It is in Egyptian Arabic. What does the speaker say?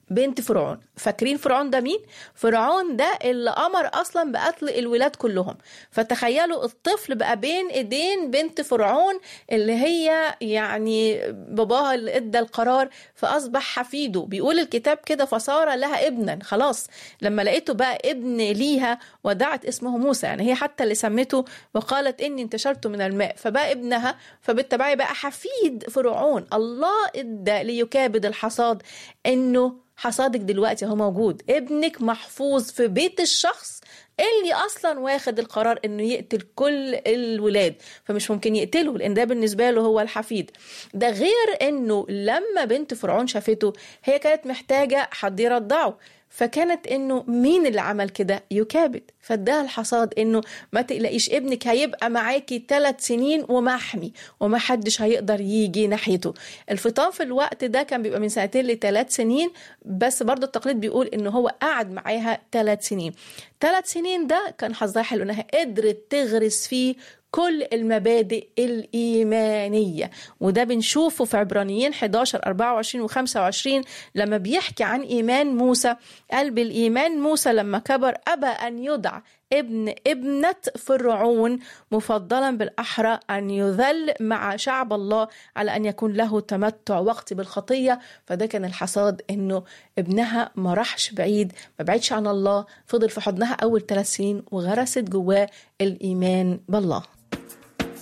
بنت فرعون فاكرين فرعون ده مين فرعون ده اللي امر اصلا بقتل الولاد كلهم فتخيلوا الطفل بقى بين ايدين بنت فرعون اللي هي يعني باباها اللي ادى القرار فاصبح حفيده بيقول الكتاب كده فصار لها ابنا خلاص لما لقيته بقى ابن ليها ودعت اسمه موسى يعني هي حتى اللي سمته وقالت اني انتشرت من الماء فبقى ابنها فبالتبعي بقى حفيد فرعون الله ادى ليكابد الحصاد انه حصادك دلوقتي هو موجود ابنك محفوظ في بيت الشخص اللي اصلا واخد القرار انه يقتل كل الولاد فمش ممكن يقتله لان ده بالنسبه له هو الحفيد ده غير انه لما بنت فرعون شافته هي كانت محتاجه حد يرضعه فكانت انه مين اللي عمل كده يكابد فاداها الحصاد انه ما تقلقيش ابنك هيبقى معاكي ثلاث سنين ومحمي وما حدش هيقدر يجي ناحيته الفطام في الوقت ده كان بيبقى من سنتين لثلاث سنين بس برضه التقليد بيقول انه هو قعد معاها ثلاث سنين ثلاث سنين ده كان حظها حلو انها قدرت تغرس فيه كل المبادئ الإيمانية وده بنشوفه في عبرانيين 11 24 و 25 لما بيحكي عن إيمان موسى قال بالإيمان موسى لما كبر أبى أن يدعى ابن ابنة فرعون مفضلا بالأحرى أن يذل مع شعب الله على أن يكون له تمتع وقت بالخطية فده كان الحصاد أنه ابنها ما راحش بعيد ما بعيدش عن الله فضل في حضنها أول ثلاث سنين وغرست جواه الإيمان بالله